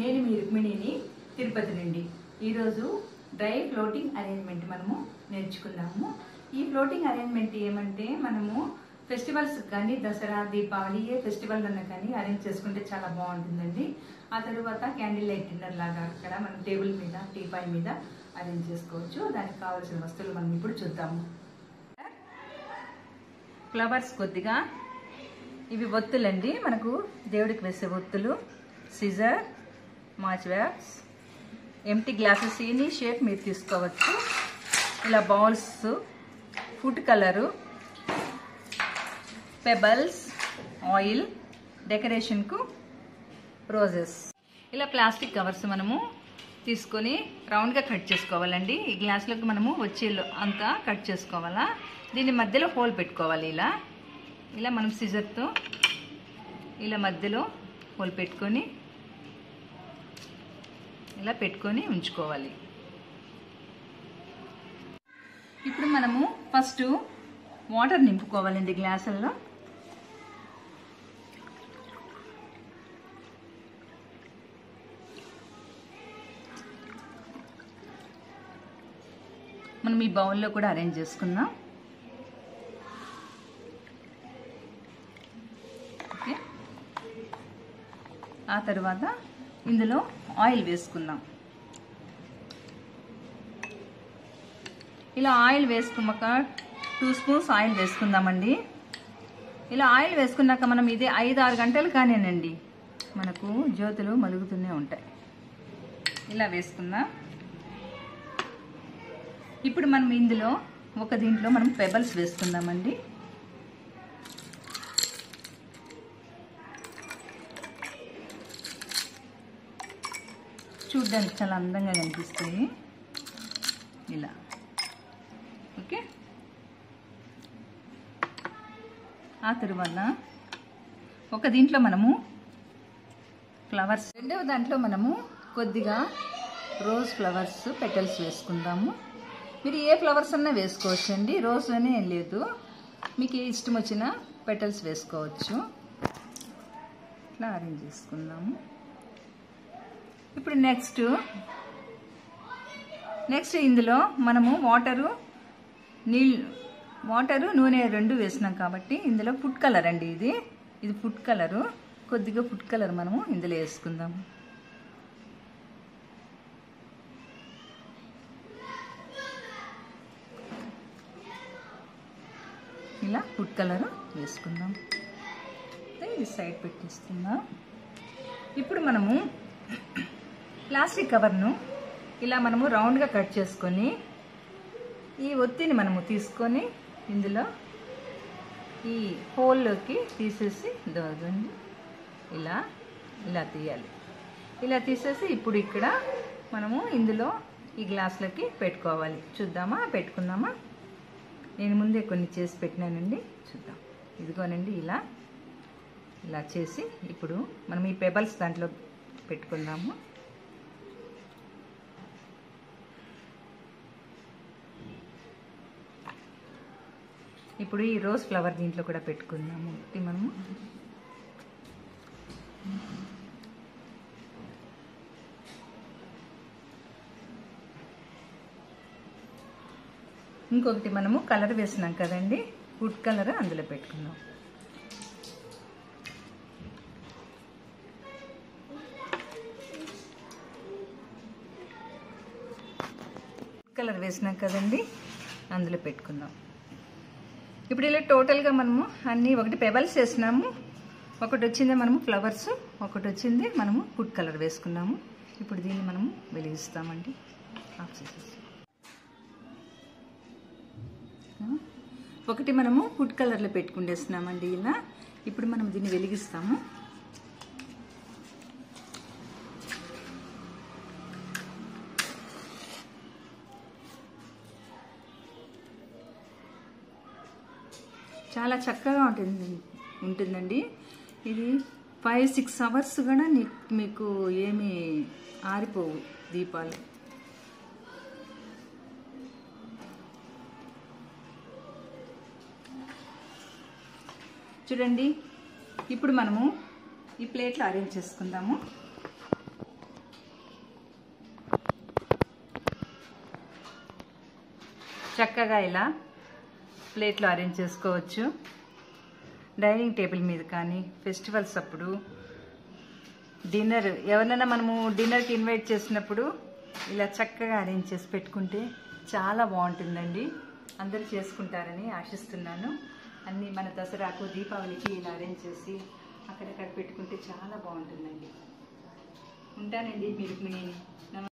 నేను మీ రుక్మిణిని తిరుపతి నుండి ఈరోజు డ్రై ఫ్లోటింగ్ అరేంజ్మెంట్ మనము నేర్చుకుందాము ఈ ఫ్లోటింగ్ అరేంజ్మెంట్ ఏమంటే మనము ఫెస్టివల్స్ కానీ దసరా దీపావళి ఏ ఫెస్టివల్ ఉన్నా కానీ అరేంజ్ చేసుకుంటే చాలా బాగుంటుందండి ఆ తర్వాత క్యాండిల్ లైట్ డిన్నర్ లాగా అక్కడ మనం టేబుల్ మీద టీపాయ్ మీద అరేంజ్ చేసుకోవచ్చు దానికి కావాల్సిన వస్తువులు మనం ఇప్పుడు చూద్దాము ఫ్లవర్స్ కొద్దిగా ఇవి ఒత్తులండి మనకు దేవుడికి వేసే ఒత్తులు సిజర్ మాచ్ వ్యాప్స్ ఎంటీ గ్లాసెస్ ఎనీ షేప్ మీరు తీసుకోవచ్చు ఇలా bowls food colour pebbles oil డెకరేషన్కు రోజెస్ ఇలా ప్లాస్టిక్ కవర్స్ మనము తీసుకొని రౌండ్గా కట్ చేసుకోవాలండి ఈ గ్లాసులకు మనము వచ్చే అంతా కట్ చేసుకోవాలా దీని మధ్యలో హోల్ పెట్టుకోవాలి ఇలా ఇలా మనం సిజర్తో ఇలా మధ్యలో హోల్ పెట్టుకొని ఇలా పెట్టుకొని ఉంచుకోవాలి ఇప్పుడు మనము ఫస్ట్ వాటర్ నింపుకోవాలండి గ్లాసుల్లో మనం ఈ బౌల్లో కూడా అరేంజ్ చేసుకుందాం ఓకే ఆ తర్వాత ఇందులో ఆయిల్ వేసుకుందాం ఇలా ఆయిల్ వేసుకున్నాక టూ స్పూన్స్ ఆయిల్ వేసుకుందామండి ఇలా ఆయిల్ వేసుకున్నాక మనం ఇది ఐదు ఆరు గంటలు కానివ్వండి మనకు జ్యోతులు మలుగుతూనే ఉంటాయి ఇలా వేసుకుందాం ఇప్పుడు మనం ఇందులో ఒక దీంట్లో మనం పెబల్స్ వేసుకుందామండి చూడ్డానికి చాలా అందంగా కనిపిస్తాయి ఇలా ఓకే ఆ తరువాత ఒక దీంట్లో మనము ఫ్లవర్స్ రెండవ దాంట్లో మనము కొద్దిగా రోజ్ ఫ్లవర్స్ పెటల్స్ వేసుకుందాము మీరు ఏ ఫ్లవర్స్ అన్నా వేసుకోవచ్చు అండి రోజ్ అనే ఏం లేదు మీకు ఏ ఇష్టం వచ్చిన పెటల్స్ వేసుకోవచ్చు ఇట్లా అరేంజ్ చేసుకుందాము ఇప్పుడు నెక్స్ట్ నెక్స్ట్ ఇందులో మనము వాటరు నీళ్ళు వాటరు నూనె రెండు వేసినాం కాబట్టి ఇందులో ఫుడ్ కలర్ అండి ఇది ఇది ఫుడ్ కలరు కొద్దిగా ఫుడ్ కలర్ మనము ఇందులో వేసుకుందాము ఇలా ఫుడ్ కలర్ వేసుకుందాం ఇది సైడ్ పెట్టేసుకుందాం ఇప్పుడు మనము ప్లాస్టిక్ కవర్ను ఇలా మనము రౌండ్గా కట్ చేసుకొని ఈ ఒత్తిని మనము తీసుకొని ఇందులో ఈ హోల్లోకి తీసేసి దోగండి ఇలా ఇలా తీయాలి ఇలా తీసేసి ఇప్పుడు ఇక్కడ మనము ఇందులో ఈ గ్లాసులకి పెట్టుకోవాలి చూద్దామా పెట్టుకుందామా నేను ముందే కొన్ని చేసి పెట్టినానండి చూద్దాం ఇదిగోనండి ఇలా ఇలా చేసి ఇప్పుడు మనం ఈ పెబల్స్ దాంట్లో పెట్టుకుందాము ఇప్పుడు ఈ రోజ్ ఫ్లవర్ దీంట్లో కూడా పెట్టుకుందాము ఒకటి మనము ఇంకొకటి మనము కలర్ వేసినాం కదండి ఫుడ్ కలర్ అందులో పెట్టుకుందాం కలర్ వేసినాం కదండి అందులో పెట్టుకుందాం ఇప్పుడు ఇలా టోటల్గా మనము అన్నీ ఒకటి పెబల్స్ వేసినాము ఒకటి వచ్చింది మనము ఫ్లవర్స్ ఒకటి వచ్చింది మనము ఫుడ్ కలర్ వేసుకున్నాము ఇప్పుడు దీన్ని మనము వెలిగిస్తామండి ఆఫ్ చేసేసి ఒకటి మనము ఫుడ్ కలర్లో పెట్టుకుండేస్తున్నామండి ఇలా ఇప్పుడు మనం దీన్ని వెలిగిస్తాము చాలా చక్కగా ఉంటుంది ఉంటుందండి ఇది ఫైవ్ సిక్స్ అవర్స్ కూడా మీకు ఏమి ఆరిపోవు దీపాలు చూడండి ఇప్పుడు మనము ఈ ప్లేట్లో అరేంజ్ చేసుకుందాము చక్కగా ఇలా ప్లేట్లో అరేంజ్ చేసుకోవచ్చు డైనింగ్ టేబుల్ మీద కానీ ఫెస్టివల్స్ అప్పుడు డిన్నర్ ఎవరినైనా మనము డిన్నర్కి ఇన్వైట్ చేసినప్పుడు ఇలా చక్కగా అరేంజ్ చేసి పెట్టుకుంటే చాలా బాగుంటుందండి అందరూ చేసుకుంటారని ఆశిస్తున్నాను అన్నీ మన దసరాకు దీపావళికి ఇలా అరేంజ్ చేసి అక్కడక్కడ పెట్టుకుంటే చాలా బాగుంటుందండి ఉంటానండి మీరు మీ